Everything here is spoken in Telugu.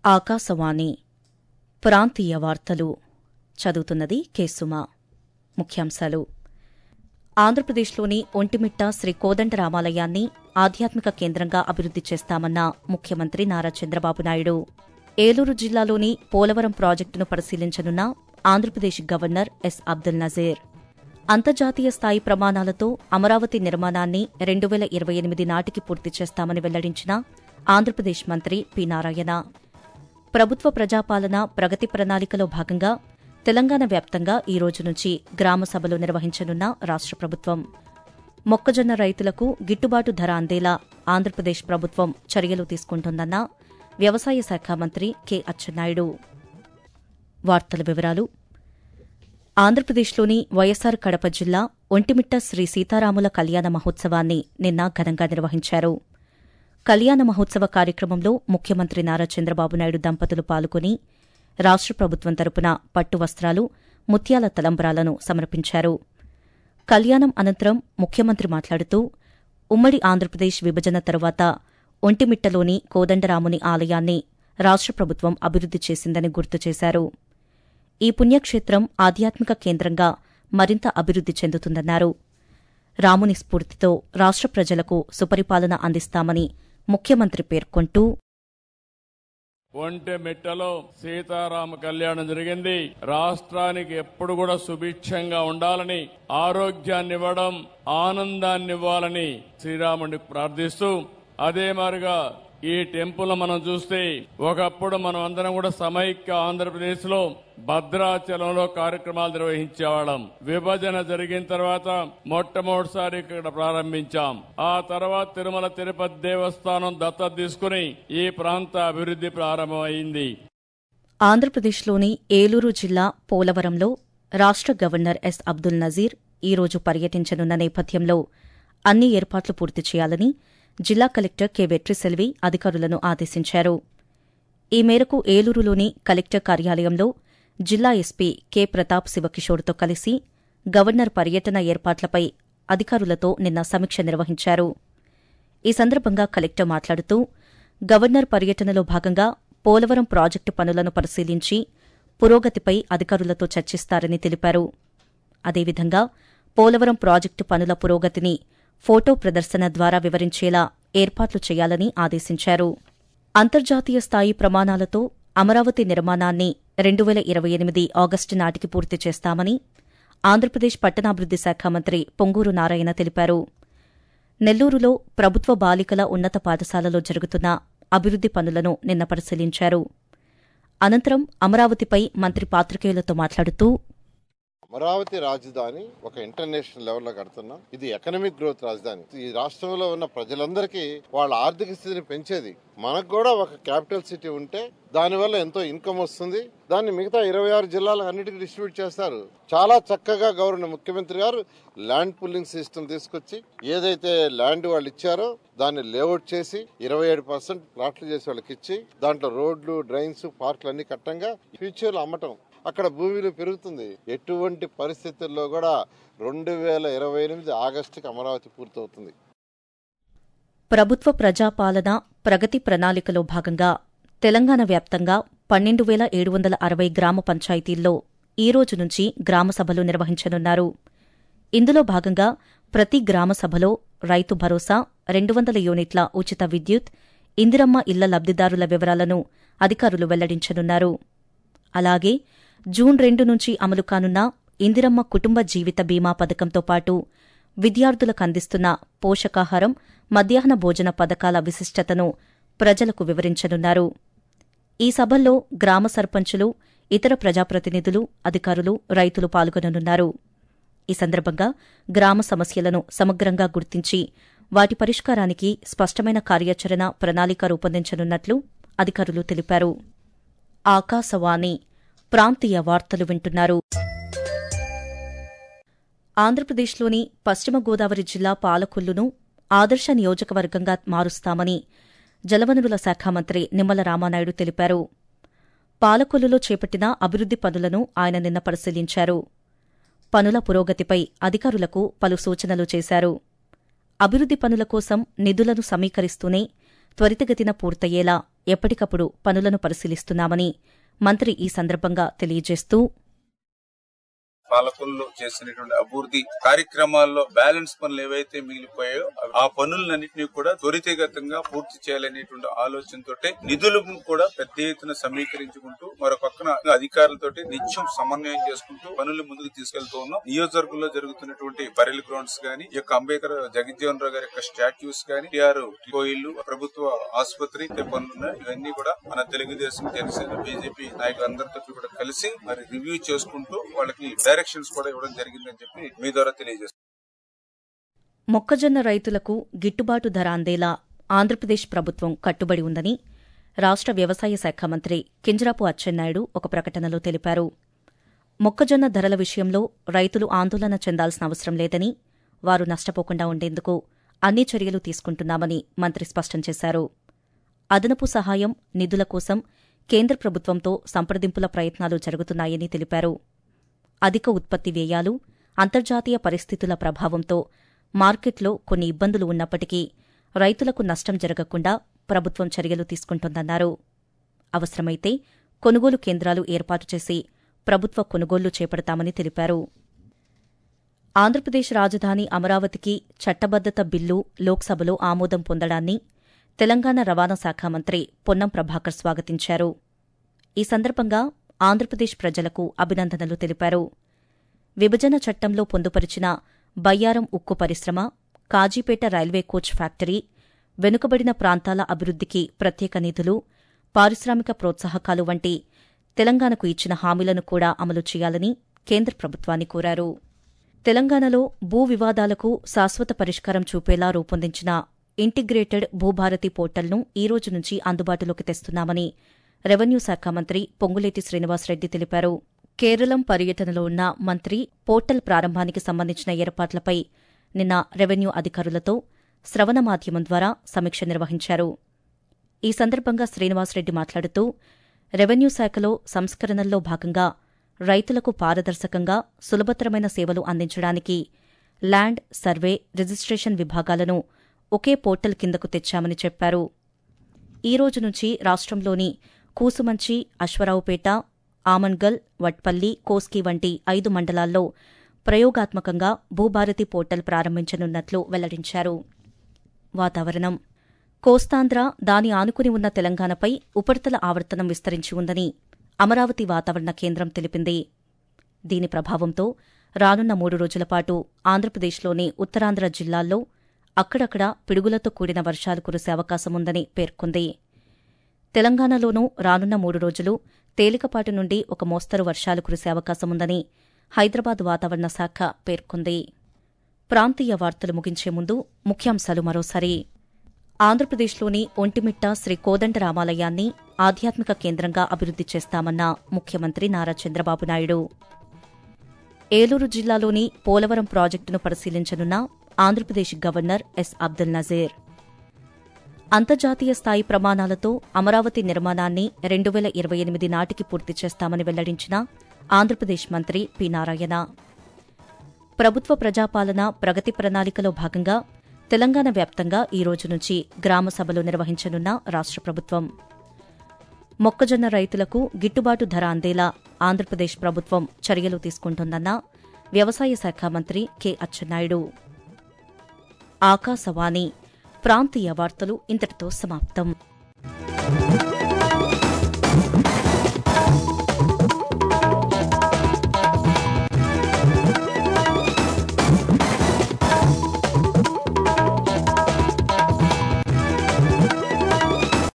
ఆకాశవాణి ప్రాంతీయ వార్తలు చదువుతున్నది కేసుమా ముఖ్యాంశాలు ఆంధ్రప్రదేశ్లోని ఒంటిమిట్ట శ్రీ కోదండరామాలయాన్ని ఆధ్యాత్మిక కేంద్రంగా అభివృద్ది చేస్తామన్న ముఖ్యమంత్రి నారా చంద్రబాబు నాయుడు ఏలూరు జిల్లాలోని పోలవరం ప్రాజెక్టును పరిశీలించనున్న ఆంధ్రప్రదేశ్ గవర్నర్ ఎస్ అబ్దుల్ నజీర్ అంతర్జాతీయ స్థాయి ప్రమాణాలతో అమరావతి నిర్మాణాన్ని రెండు వేల ఇరవై ఎనిమిది నాటికి పూర్తి చేస్తామని వెల్లడించిన ఆంధ్రప్రదేశ్ మంత్రి పి నారాయణ ప్రభుత్వ ప్రజాపాలన ప్రగతి ప్రణాళికలో భాగంగా తెలంగాణ వ్యాప్తంగా ఈ రోజు నుంచి గ్రామ సభలు నిర్వహించనున్న రాష్ట ప్రభుత్వం మొక్కజొన్న రైతులకు గిట్టుబాటు ధర అందేలా ఆంధ్రప్రదేశ్ ప్రభుత్వం చర్యలు తీసుకుంటోందన్న వ్యవసాయ శాఖ మంత్రి కె అచ్చెన్నాయుడు వార్తల వివరాలు ఆంధ్రప్రదేశ్లోని వైఎస్సార్ కడప జిల్లా ఒంటిమిట్ట శ్రీ సీతారాముల కళ్యాణ మహోత్సవాన్ని నిన్న ఘనంగా నిర్వహించారు కళ్యాణ మహోత్సవ కార్యక్రమంలో ముఖ్యమంత్రి నారా చంద్రబాబు నాయుడు దంపతులు పాల్గొని రాష్ట ప్రభుత్వం తరపున పట్టు వస్త్రాలు ముత్యాల తలంబ్రాలను సమర్పించారు కళ్యాణం అనంతరం ముఖ్యమంత్రి మాట్లాడుతూ ఉమ్మడి ఆంధ్రప్రదేశ్ విభజన తరువాత ఒంటిమిట్టలోని కోదండరాముని ఆలయాన్ని రాష్ట ప్రభుత్వం అభివృద్ది చేసిందని గుర్తు చేశారు ఈ పుణ్యక్షేత్రం ఆధ్యాత్మిక కేంద్రంగా మరింత అభివృద్ది చెందుతుందన్నారు రాముని స్ఫూర్తితో రాష్ట ప్రజలకు సుపరిపాలన అందిస్తామని ముఖ్యమంత్రి పేర్కొంటూ ఒంటె మిట్టలో సీతారామ కళ్యాణం జరిగింది రాష్ట్రానికి ఎప్పుడు కూడా సుభిక్షంగా ఉండాలని ఆరోగ్యాన్ని ఇవ్వడం ఆనందాన్ని ఇవ్వాలని శ్రీరాముడిని ప్రార్థిస్తూ అదే మాదిరిగా ఈ టెంపుల్ మనం చూస్తే ఒకప్పుడు మనం అందరం కూడా సమైక్య ఆంధ్రప్రదేశ్ లో భద్రాచలంలో కార్యక్రమాలు నిర్వహించేవాళ్ళం విభజన జరిగిన తర్వాత మొట్టమొదటిసారి ఇక్కడ ప్రారంభించాం ఆ తర్వాత తిరుమల తిరుపతి దేవస్థానం దత్తత తీసుకుని ఈ ప్రాంత అభివృద్ధి ప్రారంభమైంది ఆంధ్రప్రదేశ్లోని ఏలూరు జిల్లా పోలవరంలో రాష్ట గవర్నర్ ఎస్ అబ్దుల్ నజీర్ ఈ రోజు పర్యటించనున్న నేపథ్యంలో అన్ని ఏర్పాట్లు పూర్తి చేయాలని జిల్లా కలెక్టర్ కె వెట్రిసెల్వి అధికారులను ఆదేశించారు ఈ మేరకు ఏలూరులోని కలెక్టర్ కార్యాలయంలో జిల్లా ఎస్పీ కె ప్రతాప్ శివకిషోర్తో కలిసి గవర్నర్ పర్యటన ఏర్పాట్లపై అధికారులతో నిన్న సమీక్ష నిర్వహించారు ఈ సందర్భంగా కలెక్టర్ మాట్లాడుతూ గవర్నర్ పర్యటనలో భాగంగా పోలవరం ప్రాజెక్టు పనులను పరిశీలించి పురోగతిపై అధికారులతో చర్చిస్తారని తెలిపారు అదేవిధంగా పోలవరం ప్రాజెక్టు పనుల పురోగతిని ఫోటో ప్రదర్శన ద్వారా వివరించేలా ఏర్పాట్లు చేయాలని ఆదేశించారు అంతర్జాతీయ స్థాయి ప్రమాణాలతో అమరావతి నిర్మాణాన్ని రెండు వేల ఇరవై ఎనిమిది ఆగస్టు నాటికి పూర్తి చేస్తామని ఆంధ్రప్రదేశ్ పట్టణాభివృద్ది శాఖ మంత్రి పొంగూరు నారాయణ తెలిపారు నెల్లూరులో ప్రభుత్వ బాలికల ఉన్నత పాఠశాలలో జరుగుతున్న అభివృద్ది పనులను నిన్న పరిశీలించారు అనంతరం అమరావతిపై మంత్రి పాత్రికేయులతో మాట్లాడుతూ అమరావతి రాజధాని ఒక ఇంటర్నేషనల్ లెవెల్లో కడుతున్నాం ఇది ఎకనామిక్ గ్రోత్ రాజధాని ఈ రాష్ట్రంలో ఉన్న ప్రజలందరికీ వాళ్ళ ఆర్థిక స్థితిని పెంచేది మనకు కూడా ఒక క్యాపిటల్ సిటీ ఉంటే దానివల్ల ఎంతో ఇన్కమ్ వస్తుంది దాన్ని మిగతా ఇరవై ఆరు జిల్లాలకు అన్నిటికీ డిస్ట్రిబ్యూట్ చేస్తారు చాలా చక్కగా గవర్నర్ ముఖ్యమంత్రి గారు ల్యాండ్ పుల్లింగ్ సిస్టమ్ తీసుకొచ్చి ఏదైతే ల్యాండ్ వాళ్ళు ఇచ్చారో దాన్ని లేఅవుట్ చేసి ఇరవై ఏడు పర్సెంట్ ప్లాట్లు చేసి వాళ్ళకి ఇచ్చి దాంట్లో రోడ్లు డ్రైన్స్ పార్కులు అన్ని కట్టంగా ఫ్యూచర్ లో అమ్మటం అక్కడ భూమిలో పెరుగుతుంది ఎటువంటి పరిస్థితుల్లో కూడా రెండు వేల ఇరవై ఎనిమిది ఆగస్టుకి అమరావతి పూర్తవుతుంది ప్రభుత్వ ప్రజాపాలన ప్రగతి ప్రణాళికలో భాగంగా తెలంగాణ వ్యాప్తంగా పన్నెండు వేల ఏడు వందల అరవై గ్రామ పంచాయతీల్లో ఈ రోజు నుంచి గ్రామ సభలు నిర్వహించనున్నారు ఇందులో భాగంగా ప్రతి గ్రామ సభలో రైతు భరోసా రెండు వందల యూనిట్ల ఉచిత విద్యుత్ ఇందిరమ్మ ఇళ్ల లబ్దిదారుల వివరాలను అధికారులు వెల్లడించనున్నారు అలాగే జూన్ రెండు నుంచి అమలు కానున్న ఇందిరమ్మ కుటుంబ జీవిత బీమా పథకంతో పాటు విద్యార్థులకు అందిస్తున్న పోషకాహారం మధ్యాహ్న భోజన పథకాల విశిష్టతను ప్రజలకు వివరించనున్నారు ఈ సభల్లో గ్రామ సర్పంచులు ఇతర ప్రజాప్రతినిధులు అధికారులు రైతులు పాల్గొననున్నారు ఈ సందర్భంగా గ్రామ సమస్యలను సమగ్రంగా గుర్తించి వాటి పరిష్కారానికి స్పష్టమైన కార్యాచరణ ప్రణాళిక రూపొందించనున్నట్లు అధికారులు తెలిపారు ఆకాశవాణి ప్రాంతీయ వార్తలు వింటున్నారు ఆంధ్రప్రదేశ్లోని పశ్చిమ గోదావరి జిల్లా పాలకొల్లును ఆదర్శ నియోజకవర్గంగా మారుస్తామని జలవనరుల శాఖ మంత్రి నిమ్మల రామానాయుడు తెలిపారు పాలకొల్లులో చేపట్టిన అభివృద్ది పనులను ఆయన నిన్న పరిశీలించారు పనుల పురోగతిపై అధికారులకు పలు సూచనలు చేశారు అభివృద్ది పనుల కోసం నిధులను సమీకరిస్తూనే త్వరితగతిన పూర్తయ్యేలా ఎప్పటికప్పుడు పనులను పరిశీలిస్తున్నామని మంత్రి ఈ సందర్భంగా తెలియజేస్తూ పాలకుల్లో చేసినటువంటి అభివృద్ధి కార్యక్రమాల్లో బ్యాలెన్స్ పనులు ఏవైతే మిగిలిపోయాయో అవి- ఆ పనులన్నింటినీ కూడా త్వరితగతంగా పూర్తి చేయాలనేటువంటి ఆలోచనతోటే నిధులను కూడా పెద్ద ఎత్తున సమీకరించుకుంటూ మరో పక్కన అధికారులతోటి నిత్యం సమన్వయం చేసుకుంటూ పనులు ముందుకు తీసుకెళ్తూ ఉన్నాం నియోజకవర్గంలో జరుగుతున్నటువంటి బరెల్ గ్రౌండ్స్ గానీ ఈ యొక్క అంబేద్కర్ జగజ్జీవన్ రావు గారి యొక్క స్టాట్యూస్ గానీ టిఆర్ కోయిల్లు ప్రభుత్వ ఆసుపత్రి ఇదే పనులు ఉన్నాయి ఇవన్నీ కూడా మన తెలుగుదేశం జనసేన బీజేపీ నాయకులందరితో కూడా కలిసి మరి రివ్యూ చేసుకుంటూ వాళ్ళకి డైరెక్షన్స్ కూడా ఇవ్వడం జరిగిందని చెప్పి మీ ద్వారా తెలియజేస్తాం మొక్కజొన్న రైతులకు గిట్టుబాటు ధర అందేలా ఆంధ్రప్రదేశ్ ప్రభుత్వం కట్టుబడి ఉందని రాష్ట్ర వ్యవసాయ శాఖ మంత్రి కింజరాపు అచ్చెన్నాయుడు ఒక ప్రకటనలో తెలిపారు మొక్కజొన్న ధరల విషయంలో రైతులు ఆందోళన చెందాల్సిన అవసరం లేదని వారు నష్టపోకుండా ఉండేందుకు అన్ని చర్యలు తీసుకుంటున్నామని మంత్రి స్పష్టం చేశారు అదనపు సహాయం నిధుల కోసం కేంద్ర ప్రభుత్వంతో సంప్రదింపుల ప్రయత్నాలు జరుగుతున్నాయని తెలిపారు అధిక ఉత్పత్తి వ్యయాలు అంతర్జాతీయ పరిస్థితుల ప్రభావంతో మార్కెట్లో కొన్ని ఇబ్బందులు ఉన్నప్పటికీ రైతులకు నష్టం జరగకుండా ప్రభుత్వం చర్యలు తీసుకుంటోందన్నారు అవసరమైతే కొనుగోలు కేంద్రాలు ఏర్పాటు చేసి ప్రభుత్వ కొనుగోళ్లు చేపడతామని తెలిపారు ఆంధ్రప్రదేశ్ రాజధాని అమరావతికి చట్టబద్దత బిల్లు లోక్సభలో ఆమోదం పొందడాన్ని తెలంగాణ రవాణా శాఖ మంత్రి పొన్నం ప్రభాకర్ స్వాగతించారు ఈ సందర్భంగా ఆంధ్రప్రదేశ్ ప్రజలకు అభినందనలు తెలిపారు విభజన చట్టంలో పొందుపరిచిన బయ్యారం ఉక్కు పరిశ్రమ కాజీపేట రైల్వే కోచ్ ఫ్యాక్టరీ వెనుకబడిన ప్రాంతాల అభివృద్ధికి ప్రత్యేక నిధులు పారిశ్రామిక ప్రోత్సాహకాలు వంటి తెలంగాణకు ఇచ్చిన హామీలను కూడా అమలు చేయాలని కేంద్ర ప్రభుత్వాన్ని కోరారు తెలంగాణలో భూ వివాదాలకు శాశ్వత పరిష్కారం చూపేలా రూపొందించిన ఇంటిగ్రేటెడ్ భూభారతి పోర్టల్ను ఈ రోజు నుంచి అందుబాటులోకి తెస్తున్నామని రెవెన్యూ శాఖ మంత్రి పొంగులేటి శ్రీనివాసరెడ్డి తెలిపారు కేరళం పర్యటనలో ఉన్న మంత్రి పోర్టల్ ప్రారంభానికి సంబంధించిన ఏర్పాట్లపై నిన్న రెవెన్యూ అధికారులతో శ్రవణ మాధ్యమం ద్వారా సమీక్ష నిర్వహించారు ఈ సందర్భంగా శ్రీనివాసరెడ్డి మాట్లాడుతూ రెవెన్యూ శాఖలో సంస్కరణల్లో భాగంగా రైతులకు పారదర్శకంగా సులభతరమైన సేవలు అందించడానికి ల్యాండ్ సర్వే రిజిస్ట్రేషన్ విభాగాలను ఒకే పోర్టల్ కిందకు తెచ్చామని చెప్పారు ఈ రోజు నుంచి రాష్ట్రంలోని కూసుమంచి అశ్వరావుపేట ఆమన్గల్ వట్పల్లి కోస్కి వంటి ఐదు మండలాల్లో ప్రయోగాత్మకంగా భూభారతి పోర్టల్ ప్రారంభించనున్నట్లు వెల్లడించారు వాతావరణం కోస్తాంధ్ర దాని ఆనుకుని ఉన్న తెలంగాణపై ఉపరితల ఆవర్తనం విస్తరించి ఉందని అమరావతి వాతావరణ కేంద్రం తెలిపింది దీని ప్రభావంతో రానున్న మూడు రోజుల పాటు ఆంధ్రప్రదేశ్లోని ఉత్తరాంధ్ర జిల్లాల్లో అక్కడక్కడ పిడుగులతో కూడిన వర్షాలు కురిసే అవకాశముందని పేర్కొంది తెలంగాణలోనూ రానున్న మూడు రోజులు తేలికపాటి నుండి ఒక మోస్తరు వర్షాలు కురిసే అవకాశముందని హైదరాబాద్ వాతావరణ శాఖ పేర్కొంది ప్రాంతీయ వార్తలు ముగించే ముందు ముఖ్యాంశాలు మరోసారి ఆంధ్రప్రదేశ్లోని ఒంటిమిట్ట శ్రీ కోదండరామాలయాన్ని ఆధ్యాత్మిక కేంద్రంగా అభివృద్ది చేస్తామన్న ముఖ్యమంత్రి నారా చంద్రబాబు నాయుడు ఏలూరు జిల్లాలోని పోలవరం ప్రాజెక్టును పరిశీలించనున్న ఆంధ్రప్రదేశ్ గవర్నర్ ఎస్ అబ్దుల్ నజీర్ అంతర్జాతీయ స్థాయి ప్రమాణాలతో అమరావతి నిర్మాణాన్ని రెండు వేల ఇరవై ఎనిమిది నాటికి పూర్తి చేస్తామని వెల్లడించిన ఆంధ్రప్రదేశ్ మంత్రి పి నారాయణ ప్రభుత్వ ప్రజాపాలన ప్రగతి ప్రణాళికలో భాగంగా తెలంగాణ వ్యాప్తంగా ఈ రోజు నుంచి గ్రామ సభలు నిర్వహించనున్న రాష్ట్ర ప్రభుత్వం మొక్కజొన్న రైతులకు గిట్టుబాటు ధర అందేలా ఆంధ్రప్రదేశ్ ప్రభుత్వం చర్యలు తీసుకుంటోందన్న వ్యవసాయ శాఖ మంత్రి కె అచ్చెన్నాయుడు ఆకాశవాణి ప్రాంతీయ వార్తలు ఇంతటితో సమాప్తం